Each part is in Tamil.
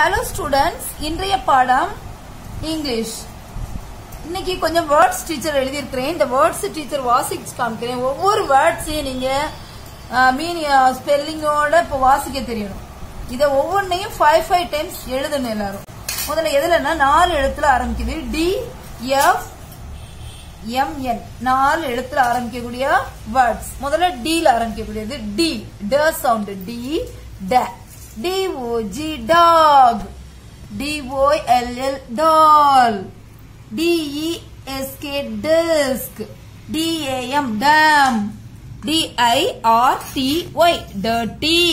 ஹலோ ஸ்டூடெண்ட்ஸ் இன்றைய பாடம் இங்கிலீஷ் இன்னைக்கு கொஞ்சம் வேர்ட்ஸ் டீச்சர் எழுதியிருக்கிறேன் இந்த வேர்ட்ஸ் டீச்சர் வாசிச்சு காமிக்கிறேன் ஒவ்வொரு வேர்ட்ஸையும் நீங்க மீன் ஸ்பெல்லிங்கோட இப்போ வாசிக்க தெரியணும் இதை ஒவ்வொன்றையும் ஃபைவ் ஃபைவ் டைம்ஸ் எழுதணும் எல்லாரும் முதல்ல எதுலன்னா நாலு எழுத்துல ஆரம்பிக்குது டி எஃப் எம்என் நாலு எழுத்துல ஆரம்பிக்கக்கூடிய வேர்ட்ஸ் முதல்ல டீல ஆரம்பிக்கக்கூடியது டி ட சவுண்ட் டி ட D O G dog D O L L doll D E S K desk D A M dam D I R T Y dirty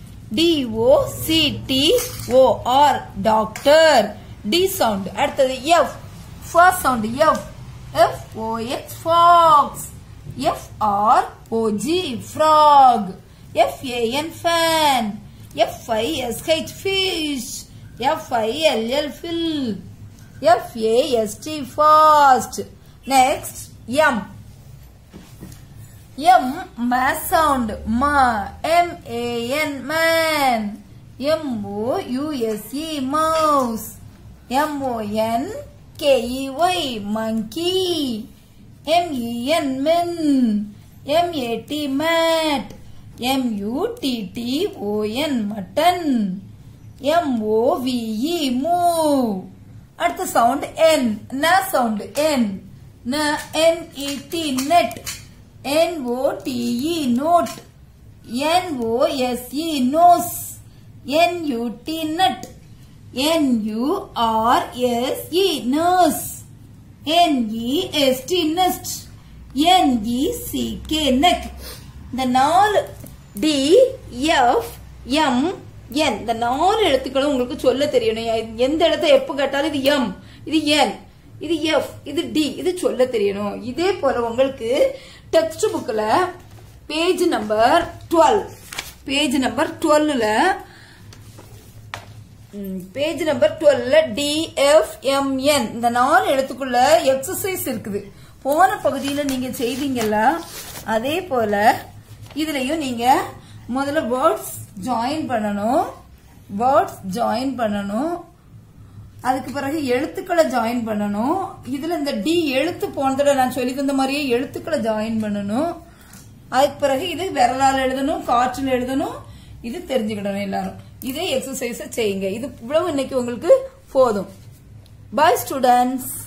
D O C T O R doctor D sound அடுத்தது F first sound F F O X fox F R O G frog F A N fan F I S H fish F I L L fill F A S T fast next M M ம சவுண்ட் ம M A N man M O U S E mouse M O N K E Y monkey M E N men M A T mat M U T T O N mutton M O V E move அடுத்த சவுண்ட் என் ந சவுண்ட் என் ந N E T net N O T E note N O S E nose N U T nut N U R S E nurse N E S T nest N E C K neck இந்த நாலு டி எஃப் எம் என் இந்த நாலு எழுத்துக்களும் உங்களுக்கு சொல்ல தெரியணும் எந்த இடத்த எப்ப கேட்டாலும் இது எம் இது என் இது எஃப் இது டி இது சொல்ல தெரியணும் இதே போல உங்களுக்கு டெக்ஸ்ட் புக்ல page number twelve page number டுவெல்ல பேஜ் நம்பர் டுவெல்ல டி எஃப் எம் என் இந்த நாலு எழுத்துக்குள்ள எக்ஸசைஸ் இருக்குது போன பகுதியில நீங்க செய்தீங்கல்ல அதே போல இதுலயும் நீங்க முதல்ல வேர்ட்ஸ் ஜாயின் பண்ணணும் வேர்ட்ஸ் ஜாயின் பண்ணணும் அதுக்கு பிறகு எழுத்துக்களை ஜாயின் பண்ணணும் இதுல இந்த டி எழுத்து போனதுல நான் சொல்லி தந்த மாதிரியே எழுத்துக்களை ஜாயின் பண்ணணும் அதுக்கு பிறகு இது விரலால் எழுதணும் காற்றில் எழுதணும் இது தெரிஞ்சுக்கிடணும் எல்லாரும் இதே எக்ஸசைஸ செய்யுங்க இது இவ்வளவு இன்னைக்கு உங்களுக்கு போதும் பாய் ஸ்டூடெண்ட்ஸ்